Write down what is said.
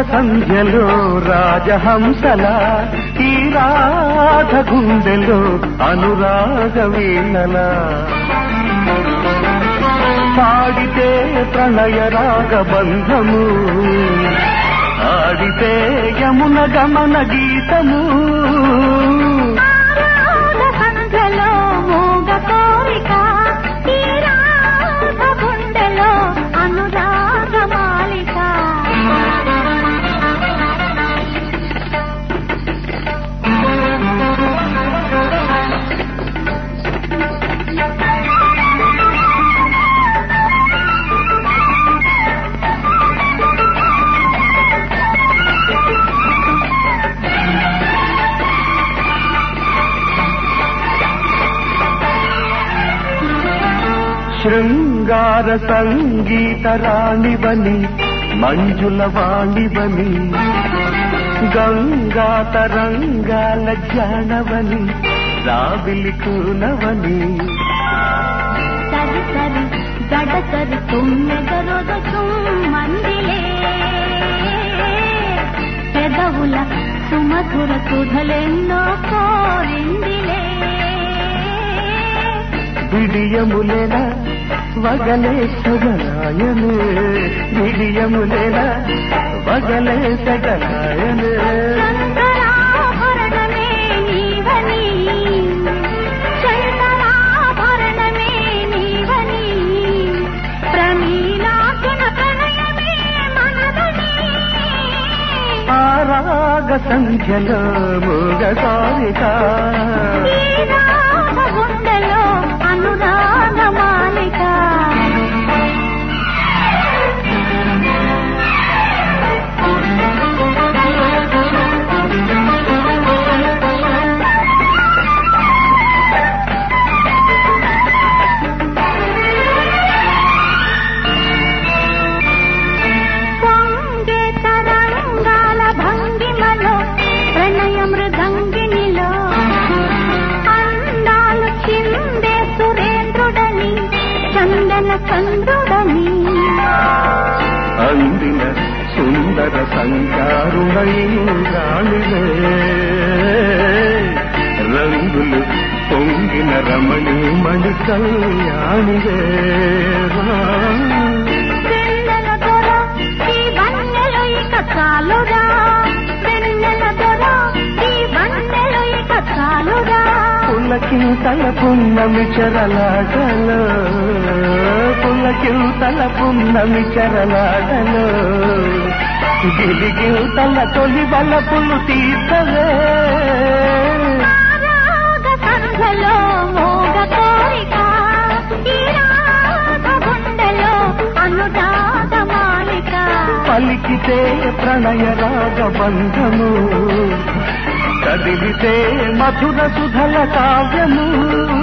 సంధ్యలో రాజహంసల ఈ రాధ గుండెలో అనురాగ వీణల పాడితే ప్రణయ రాగ బంధము ఆడితే యమున గమన గీతము ఆరాధ సంధ్యలో మోగ కోరిక ఈ రాధ గుండెలో అనురాగ మాలిక శృంగార సంగీత రాణివని మంజుల వాణివని గంగా తరంగాల జానవని రావిలి కూనవని సరి సరి గడ సరి తుమ్మెదరొద మందిలే పెదవుల సుమధుర సుధలెన్నో కోరిందిలే విడియములెల వగలే సగలాయనే విడియములెల వగలే సగలాయనే శంకరాభరణమే నీవని శంకరాభరణమే నీవని ప్రమీలాకున ప్రణయమే మనదని ఆరాగ సంఖ్యలో మూగ కోరిక ఈ రాగ గుండెలో అనురాగ మాలిక పొంగే తరంగాల భంగిమలో ప్రణయ మృదంగినిలో అందాలు చిందే సురేంద్రుడని చందన చంద్రుడని అందిన సుందర సంచారుడై రాణివే రంగులు పొంగిన రమణి మణి కళ్యాణివే వెన్నెల దొర ఈ వన్నెలు ఇక చాలురా వెన్నెల దొర ఈ వన్నెలు ఇక చాలురా పులకింతల పున్నమి చెరలాటలో పులకింతల పున్నమి చెరలాటలో గిలిగిల్తల తొలి బలపులు తీర్చవే రాగ సంధ్యలో మోగ కోరిక ఈ రాగ గుండెలో అనురాగ మాలిక పలికితే ప్రణయ రాగ బంధము కదిలితే మధుర సుధల కావ్యము